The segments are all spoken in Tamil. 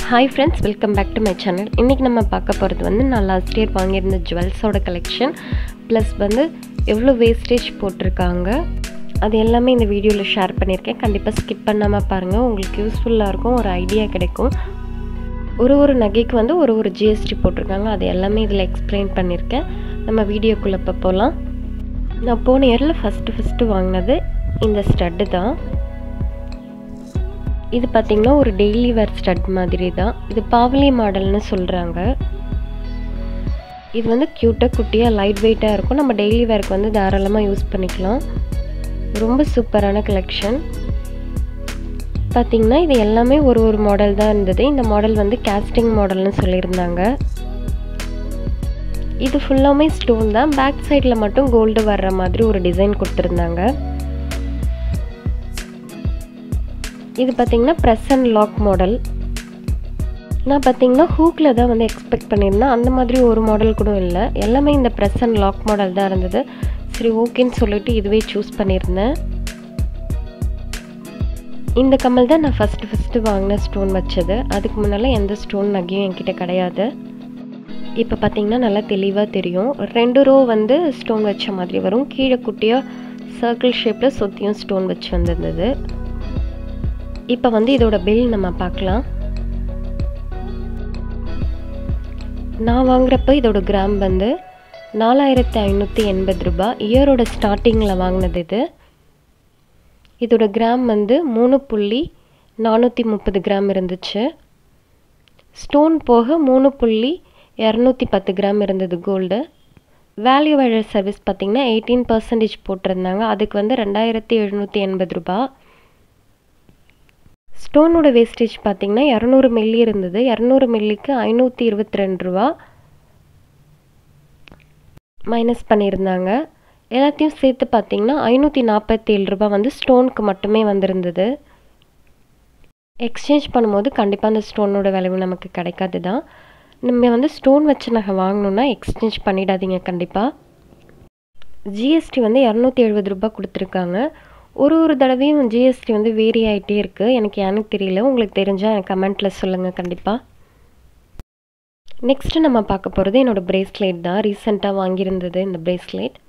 hi friends welcome back to my channel இன்றைக்கி நம்ம பார்க்க போகிறது வந்து நான் லாஸ்ட் இயர் வாங்கியிருந்த ஜுவல்ஸோட கலெக்ஷன் ப்ளஸ் வந்து எவ்வளோ வேஸ்டேஜ் போட்டிருக்காங்க அது எல்லாமே இந்த வீடியோவில் ஷேர் பண்ணியிருக்கேன் கண்டிப்பாக ஸ்கிப் பண்ணாமல் பாருங்கள் உங்களுக்கு யூஸ்ஃபுல்லாக இருக்கும் ஒரு ஐடியா கிடைக்கும் ஒரு ஒரு நகைக்கு வந்து ஒரு ஒரு ஜிஎஸ்டி போட்டிருக்காங்க அது எல்லாமே இதில் எக்ஸ்பிளைன் பண்ணியிருக்கேன் நம்ம வீடியோக்குள்ளே இப்போ போகலாம் நான் போன இயரில் ஃபஸ்ட்டு ஃபஸ்ட்டு வாங்கினது இந்த ஸ்டட்டு தான் இது பார்த்திங்கன்னா ஒரு டெய்லி வேர் ஸ்டட் மாதிரி தான் இது பாவலி மாடல்னு சொல்கிறாங்க இது வந்து க்யூட்டாக குட்டியாக லைட் வெயிட்டாக இருக்கும் நம்ம டெய்லி வேருக்கு வந்து தாராளமாக யூஸ் பண்ணிக்கலாம் ரொம்ப சூப்பரான கலெக்ஷன் பார்த்திங்கன்னா இது எல்லாமே ஒரு ஒரு மாடல் தான் இருந்தது இந்த மாடல் வந்து கேஸ்டிங் மாடல்னு சொல்லியிருந்தாங்க இது ஃபுல்லாமே ஸ்டோன் தான் பேக் சைடில் மட்டும் கோல்டு வர்ற மாதிரி ஒரு டிசைன் கொடுத்துருந்தாங்க இது பார்த்திங்கன்னா ப்ரெஸ் அண்ட் லாக் மாடல் நான் பார்த்தீங்கன்னா ஹூக்கில் தான் வந்து எக்ஸ்பெக்ட் பண்ணியிருந்தேன் அந்த மாதிரி ஒரு மாடல் கூட இல்லை எல்லாமே இந்த ப்ரெஸ் அண்ட் லாக் மாடல் தான் இருந்தது சரி ஓகேன்னு சொல்லிட்டு இதுவே சூஸ் பண்ணியிருந்தேன் இந்த கம்மல் தான் நான் ஃபஸ்ட்டு ஃபஸ்ட்டு வாங்கின ஸ்டோன் வச்சது அதுக்கு முன்னால் எந்த ஸ்டோன் நகையும் என்கிட்ட கிடையாது இப்போ பார்த்தீங்கன்னா நல்லா தெளிவாக தெரியும் ரெண்டு ரோ வந்து ஸ்டோன் வச்ச மாதிரி வரும் கீழே குட்டியாக சர்க்கிள் ஷேப்பில் சுற்றியும் ஸ்டோன் வச்சு வந்திருந்தது இப்போ வந்து இதோட பில் நம்ம பார்க்கலாம் நான் வாங்குறப்ப இதோட கிராம் வந்து நாலாயிரத்தி ஐநூற்றி எண்பது ரூபாய் இயரோட ஸ்டார்டிங்கில் வாங்கினது இது இதோட கிராம் வந்து மூணு புள்ளி நானூற்றி முப்பது கிராம் இருந்துச்சு ஸ்டோன் போக மூணு புள்ளி இரநூத்தி பத்து கிராம் இருந்தது கோல்டு வேல்யூ வேல்யூ சர்வீஸ் பார்த்திங்கன்னா எயிட்டீன் பர்சன்டேஜ் போட்டிருந்தாங்க அதுக்கு வந்து ரெண்டாயிரத்தி எழுநூற்றி எண்பது ரூபா ஸ்டோனோட வேஸ்டேஜ் பார்த்திங்கன்னா இரநூறு மில்லி இருந்தது இரநூறு மில்லிக்கு ஐநூற்றி இருபத்தி ரெண்டு ரூபா மைனஸ் பண்ணியிருந்தாங்க எல்லாத்தையும் சேர்த்து பார்த்திங்கன்னா ஐநூற்றி நாற்பத்தேழு ரூபா வந்து ஸ்டோனுக்கு மட்டுமே வந்திருந்தது எக்ஸ்சேஞ்ச் பண்ணும்போது கண்டிப்பாக அந்த ஸ்டோனோட விளைவு நமக்கு கிடைக்காது தான் நம்ம வந்து ஸ்டோன் வச்சு நகை வாங்கணுன்னா எக்ஸ்சேஞ்ச் பண்ணிடாதீங்க கண்டிப்பாக ஜிஎஸ்டி வந்து இரநூத்தி எழுபது ரூபா கொடுத்துருக்காங்க ஒரு ஒரு தடவையும் ஜிஎஸ்டி வந்து வேரி ஆகிட்டே இருக்குது எனக்கு எனக்கு தெரியல உங்களுக்கு தெரிஞ்சால் எனக்கு கமெண்ட்டில் சொல்லுங்கள் கண்டிப்பாக நெக்ஸ்ட்டு நம்ம பார்க்க போகிறது என்னோடய ப்ரேஸ்லெட் தான் ரீசெண்டாக வாங்கியிருந்தது இந்த ப்ரேஸ்லெட்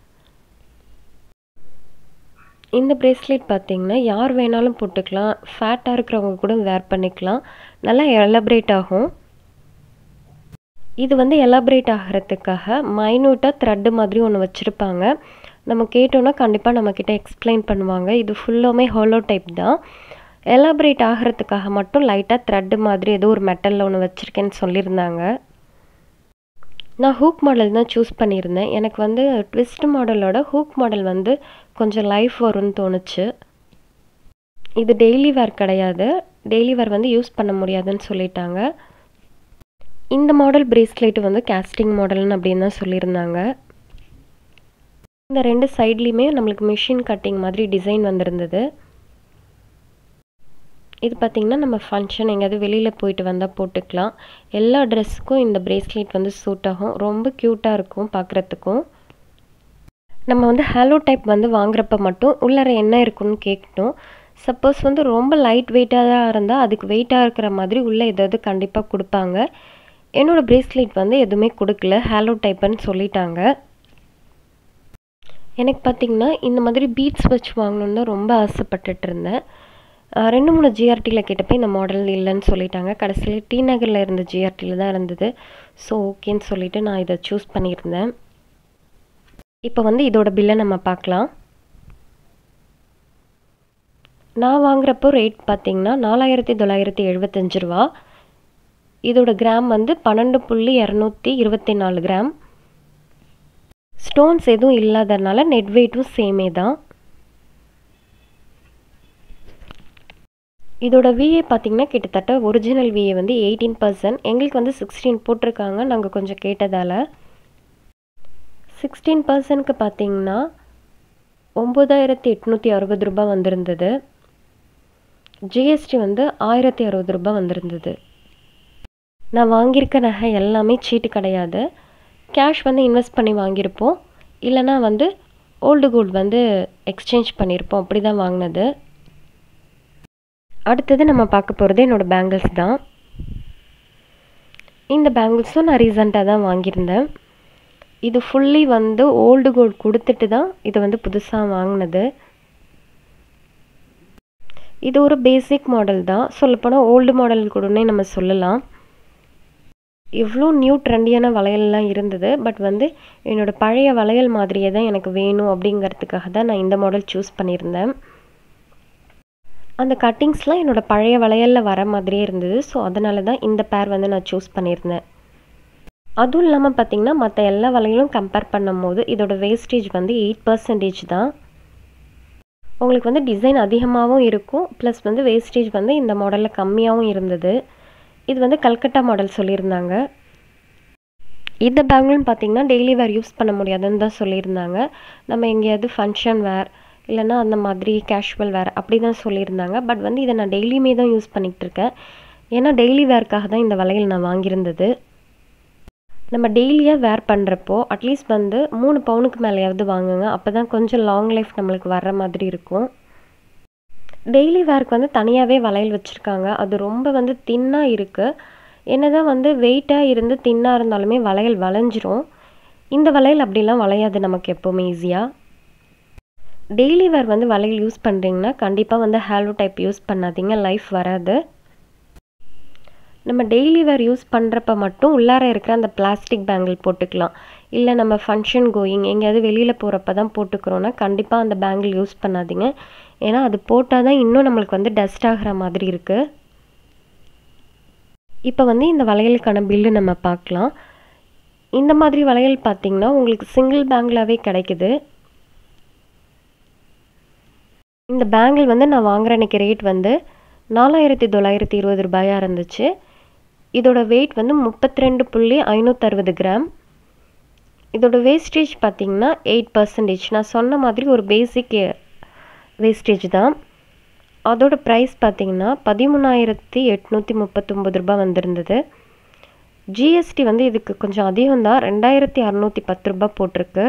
இந்த ப்ரேஸ்லெட் பார்த்திங்கன்னா யார் வேணாலும் போட்டுக்கலாம் ஃபேட்டாக இருக்கிறவங்க கூட வேர் பண்ணிக்கலாம் நல்லா எலப்ரேட் ஆகும் இது வந்து எலாபரேட் ஆகிறதுக்காக மைன்யூட்டாக த்ரெட்டு மாதிரி ஒன்று வச்சுருப்பாங்க நம்ம கேட்டோன்னா கண்டிப்பாக நம்மக்கிட்ட எக்ஸ்பிளைன் பண்ணுவாங்க இது ஃபுல்லுமே ஹோலோ டைப் தான் எலாபரேட் ஆகிறதுக்காக மட்டும் லைட்டாக த்ரெட்டு மாதிரி ஏதோ ஒரு மெட்டலில் ஒன்று வச்சுருக்கேன்னு சொல்லியிருந்தாங்க நான் ஹூக் மாடல் தான் சூஸ் பண்ணியிருந்தேன் எனக்கு வந்து ட்விஸ்ட் மாடலோட ஹூக் மாடல் வந்து கொஞ்சம் லைஃப் வரும்னு தோணுச்சு இது டெய்லி வேர் கிடையாது டெய்லி வேர் வந்து யூஸ் பண்ண முடியாதுன்னு சொல்லிட்டாங்க இந்த மாடல் ப்ரேஸ்லெட் வந்து கேஸ்டிங் மாடல்னு அப்படின்னு தான் சொல்லியிருந்தாங்க இந்த ரெண்டு சைட்லேயுமே நம்மளுக்கு மிஷின் கட்டிங் மாதிரி டிசைன் வந்திருந்தது இது பார்த்திங்கன்னா நம்ம ஃபங்க்ஷன் எங்கேயாவது வெளியில் போயிட்டு வந்தால் போட்டுக்கலாம் எல்லா ட்ரெஸ்ஸுக்கும் இந்த ப்ரேஸ்லெட் வந்து சூட் ஆகும் ரொம்ப க்யூட்டாக இருக்கும் பார்க்குறதுக்கும் நம்ம வந்து ஹேலோ டைப் வந்து வாங்குறப்ப மட்டும் உள்ளார என்ன இருக்குன்னு கேட்கணும் சப்போஸ் வந்து ரொம்ப லைட் வெயிட்டாக தான் இருந்தால் அதுக்கு வெயிட்டாக இருக்கிற மாதிரி உள்ளே ஏதாவது கண்டிப்பாக கொடுப்பாங்க என்னோடய ப்ரேஸ்லெட் வந்து எதுவுமே கொடுக்கல ஹேலோ டைப்புன்னு சொல்லிட்டாங்க எனக்கு பார்த்திங்கன்னா இந்த மாதிரி பீட்ஸ் வச்சு வாங்கணுன்னு தான் ரொம்ப ஆசைப்பட்டுட்டு இருந்தேன் ரெண்டு மூணு ஜிஆர்டியில் கேட்டப்போ இந்த மாடல் இல்லைன்னு சொல்லிட்டாங்க கடைசியில் டி நகரில் இருந்த ஜிஆர்டியில் தான் இருந்தது ஸோ ஓகேன்னு சொல்லிவிட்டு நான் இதை சூஸ் பண்ணியிருந்தேன் இப்போ வந்து இதோட பில்லை நம்ம பார்க்கலாம் நான் வாங்குறப்போ ரேட் பார்த்திங்கன்னா நாலாயிரத்தி தொள்ளாயிரத்தி எழுபத்தஞ்சு ரூபா இதோட கிராம் வந்து பன்னெண்டு புள்ளி இரநூத்தி இருபத்தி நாலு கிராம் ஸ்டோன்ஸ் எதுவும் இல்லாததுனால நெட் வெயிட்டும் சேமே தான் இதோட விஏ பார்த்திங்கன்னா கிட்டத்தட்ட ஒரிஜினல் விஏ வந்து எயிட்டீன் பர்சன்ட் எங்களுக்கு வந்து சிக்ஸ்டீன் போட்டிருக்காங்க நாங்கள் கொஞ்சம் கேட்டதால் சிக்ஸ்டீன் பர்சன்ட்க்கு பார்த்திங்கன்னா ஒம்பதாயிரத்தி எட்நூற்றி அறுபது ரூபாய் வந்திருந்தது ஜிஎஸ்டி வந்து ஆயிரத்தி அறுபது ரூபாய் வந்திருந்தது நான் வாங்கியிருக்க நகை எல்லாமே சீட்டு கிடையாது கேஷ் வந்து இன்வெஸ்ட் பண்ணி வாங்கியிருப்போம் இல்லைனா வந்து ஓல்டு கோல்டு வந்து எக்ஸ்சேஞ்ச் பண்ணியிருப்போம் அப்படி தான் வாங்கினது அடுத்தது நம்ம பார்க்க போகிறது என்னோடய பேங்கிள்ஸ் தான் இந்த பேங்கிள்ஸும் நான் ரீசெண்டாக தான் வாங்கியிருந்தேன் இது ஃபுல்லி வந்து ஓல்டு கோல்டு கொடுத்துட்டு தான் இது வந்து புதுசாக வாங்கினது இது ஒரு பேசிக் மாடல் தான் சொல்லப்போனால் ஓல்டு மாடல் கூடனே நம்ம சொல்லலாம் இவ்வளோ நியூ ட்ரெண்டியான வளையல்லாம் இருந்தது பட் வந்து என்னோடய பழைய வளையல் மாதிரியே தான் எனக்கு வேணும் அப்படிங்கிறதுக்காக தான் நான் இந்த மாடல் சூஸ் பண்ணியிருந்தேன் அந்த கட்டிங்ஸ்லாம் என்னோடய பழைய வளையலில் வர மாதிரியே இருந்தது ஸோ அதனால தான் இந்த பேர் வந்து நான் சூஸ் பண்ணியிருந்தேன் அதுவும் இல்லாமல் பார்த்தீங்கன்னா மற்ற எல்லா வளையலும் கம்பேர் பண்ணும்போது இதோட வேஸ்டேஜ் வந்து எயிட் பர்சன்டேஜ் தான் உங்களுக்கு வந்து டிசைன் அதிகமாகவும் இருக்கும் ப்ளஸ் வந்து வேஸ்டேஜ் வந்து இந்த மாடலில் கம்மியாகவும் இருந்தது இது வந்து கல்கட்டா மாடல் சொல்லியிருந்தாங்க இந்த பேங்கிள்னு பார்த்தீங்கன்னா டெய்லி வேர் யூஸ் பண்ண முடியாதுன்னு தான் சொல்லியிருந்தாங்க நம்ம எங்கேயாவது ஃபங்க்ஷன் வேர் இல்லைன்னா அந்த மாதிரி கேஷுவல் வேர் அப்படி தான் சொல்லியிருந்தாங்க பட் வந்து இதை நான் டெய்லியுமே தான் யூஸ் பண்ணிகிட்டு இருக்கேன் ஏன்னா டெய்லி வேர்க்காக தான் இந்த வளையல் நான் வாங்கியிருந்தது நம்ம டெய்லியாக வேர் பண்ணுறப்போ அட்லீஸ்ட் வந்து மூணு பவுனுக்கு மேலேயாவது வாங்குங்க அப்போ தான் கொஞ்சம் லாங் லைஃப் நம்மளுக்கு வர்ற மாதிரி இருக்கும் டெய்லி வேர்க்கு வந்து தனியாகவே வளையல் வச்சுருக்காங்க அது ரொம்ப வந்து தின்னாக இருக்குது என்ன தான் வந்து வெயிட்டாக இருந்து தின்னாக இருந்தாலுமே வளையல் வளைஞ்சிரும் இந்த வளையல் அப்படிலாம் வளையாது நமக்கு எப்போவுமே ஈஸியாக டெய்லி வேர் வந்து வளையல் யூஸ் பண்ணுறீங்கன்னா கண்டிப்பாக வந்து ஹேலோ டைப் யூஸ் பண்ணாதீங்க லைஃப் வராது நம்ம டெய்லி வேர் யூஸ் பண்ணுறப்ப மட்டும் உள்ளார இருக்கிற அந்த பிளாஸ்டிக் பேங்கிள் போட்டுக்கலாம் இல்லை நம்ம ஃபங்க்ஷன் கோயிங் எங்கேயாவது வெளியில் போகிறப்ப தான் போட்டுக்கிறோன்னா கண்டிப்பாக அந்த பேங்கிள் யூஸ் பண்ணாதீங்க ஏன்னா அது போட்டால் தான் இன்னும் நம்மளுக்கு வந்து டஸ்ட் ஆகிற மாதிரி இருக்குது இப்போ வந்து இந்த வளையலுக்கான பில்லு நம்ம பார்க்கலாம் இந்த மாதிரி வளையல் பார்த்திங்கன்னா உங்களுக்கு சிங்கிள் பேங்கிளாகவே கிடைக்குது இந்த பேங்கிள் வந்து நான் வாங்குற அன்றைக்கி ரேட் வந்து நாலாயிரத்தி தொள்ளாயிரத்தி இருபது ரூபாயாக இருந்துச்சு இதோட வெயிட் வந்து முப்பத்தி ரெண்டு புள்ளி ஐநூற்றறுபது கிராம் இதோட வேஸ்டேஜ் பார்த்திங்கன்னா எயிட் பர்சன்டேஜ் நான் சொன்ன மாதிரி ஒரு பேசிக் வேஸ்டேஜ் தான் அதோட ப்ரைஸ் பார்த்திங்கன்னா பதிமூணாயிரத்தி எட்நூற்றி முப்பத்தொம்பது ரூபாய் வந்திருந்தது ஜிஎஸ்டி வந்து இதுக்கு கொஞ்சம் அதிகம் தான் ரெண்டாயிரத்தி அறநூற்றி பத்து ரூபாய் போட்டிருக்கு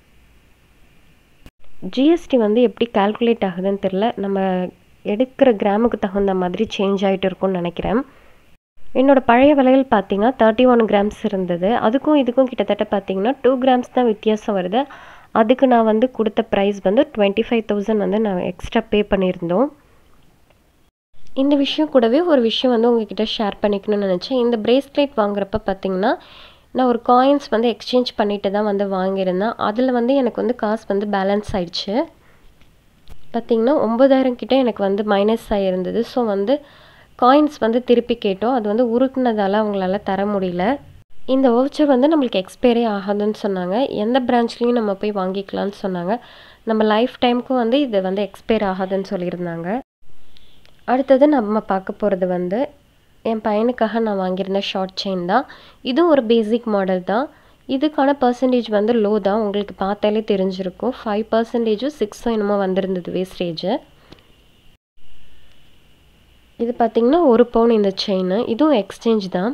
ஜிஎஸ்டி வந்து எப்படி கால்குலேட் ஆகுதுன்னு தெரில நம்ம எடுக்கிற கிராமுக்கு தகுந்த மாதிரி சேஞ்ச் ஆகிட்டு இருக்கும்னு நினைக்கிறேன் என்னோடய பழைய வளையல் பார்த்தீங்கன்னா தேர்ட்டி ஒன் கிராம்ஸ் இருந்தது அதுக்கும் இதுக்கும் கிட்டத்தட்ட பார்த்தீங்கன்னா டூ கிராம்ஸ் தான் வித்தியாசம் வருது அதுக்கு நான் வந்து கொடுத்த ப்ரைஸ் வந்து டுவெண்ட்டி ஃபைவ் தௌசண்ட் வந்து நான் எக்ஸ்ட்ரா பே பண்ணியிருந்தோம் இந்த விஷயம் கூடவே ஒரு விஷயம் வந்து உங்ககிட்ட ஷேர் பண்ணிக்கணும்னு நினச்சேன் இந்த பிரேஸ்லெட் வாங்குறப்ப பார்த்தீங்கன்னா நான் ஒரு காயின்ஸ் வந்து எக்ஸ்சேஞ்ச் பண்ணிட்டு தான் வந்து வாங்கியிருந்தேன் அதில் வந்து எனக்கு வந்து காசு வந்து பேலன்ஸ் ஆயிடுச்சு பார்த்திங்கன்னா ஒம்பதாயிரம் கிட்டே எனக்கு வந்து மைனஸ் ஆகிருந்தது ஸோ வந்து காயின்ஸ் வந்து திருப்பி கேட்டோம் அது வந்து உருக்குனதால் அவங்களால தர முடியல இந்த வவுச்சர் வந்து நம்மளுக்கு எக்ஸ்பைரி ஆகாதுன்னு சொன்னாங்க எந்த பிரான்ச்லேயும் நம்ம போய் வாங்கிக்கலாம்னு சொன்னாங்க நம்ம லைஃப் டைமுக்கும் வந்து இது வந்து எக்ஸ்பைர் ஆகாதுன்னு சொல்லியிருந்தாங்க அடுத்தது நம்ம பார்க்க போகிறது வந்து என் பையனுக்காக நான் வாங்கியிருந்த ஷார்ட் செயின் தான் இதுவும் ஒரு பேசிக் மாடல் தான் இதுக்கான பர்சன்டேஜ் வந்து லோ தான் உங்களுக்கு பார்த்தாலே தெரிஞ்சிருக்கும் ஃபைவ் பர்சன்டேஜும் சிக்ஸும் என்னமோ வந்திருந்தது வேஸ்டேஜு இது பார்த்திங்கன்னா ஒரு பவுன் இந்த செயின் இதுவும் எக்ஸ்சேஞ்ச் தான்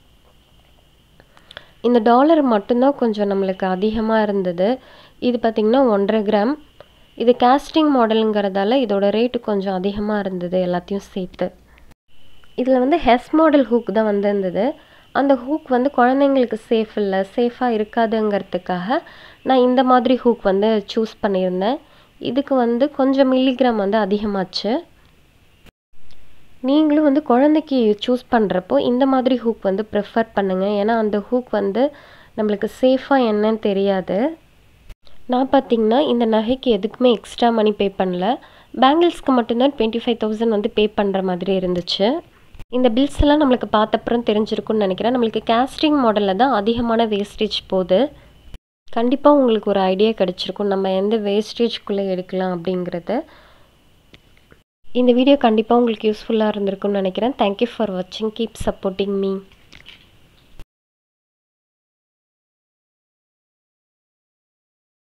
இந்த டாலர் மட்டும்தான் கொஞ்சம் நம்மளுக்கு அதிகமாக இருந்தது இது பார்த்திங்கன்னா ஒன்றரை கிராம் இது கேஸ்டிங் மாடலுங்கிறதால இதோட ரேட்டு கொஞ்சம் அதிகமாக இருந்தது எல்லாத்தையும் சேர்த்து இதில் வந்து ஹெஸ் மாடல் ஹூக் தான் வந்திருந்தது அந்த ஹூக் வந்து குழந்தைங்களுக்கு சேஃப் இல்லை சேஃபாக இருக்காதுங்கிறதுக்காக நான் இந்த மாதிரி ஹூக் வந்து சூஸ் பண்ணியிருந்தேன் இதுக்கு வந்து கொஞ்சம் மில்லிகிராம் வந்து அதிகமாச்சு நீங்களும் வந்து குழந்தைக்கு சூஸ் பண்ணுறப்போ இந்த மாதிரி ஹூக் வந்து ப்ரிஃபர் பண்ணுங்கள் ஏன்னா அந்த ஹூக் வந்து நம்மளுக்கு சேஃபாக என்னன்னு தெரியாது நான் பார்த்திங்கன்னா இந்த நகைக்கு எதுக்குமே எக்ஸ்ட்ரா மணி பே பண்ணல பேங்கிள்ஸ்க்கு மட்டும்தான் டுவெண்ட்டி ஃபைவ் தௌசண்ட் வந்து பே பண்ணுற மாதிரி இருந்துச்சு இந்த பில்ஸ் எல்லாம் நம்மளுக்கு பார்த்தப்புறம் தெரிஞ்சிருக்கும்னு நினைக்கிறேன் நம்மளுக்கு கேஸ்டிங் மாடலில் தான் அதிகமான வேஸ்டேஜ் போகுது கண்டிப்பாக உங்களுக்கு ஒரு ஐடியா கிடச்சிருக்கும் நம்ம எந்த வேஸ்டேஜ்குள்ளே எடுக்கலாம் அப்படிங்கிறது இந்த வீடியோ கண்டிப்பாக உங்களுக்கு யூஸ்ஃபுல்லாக இருந்திருக்கும்னு நினைக்கிறேன் தேங்க்யூ ஃபார் வாட்சிங் கீப் சப்போர்ட்டிங் மீ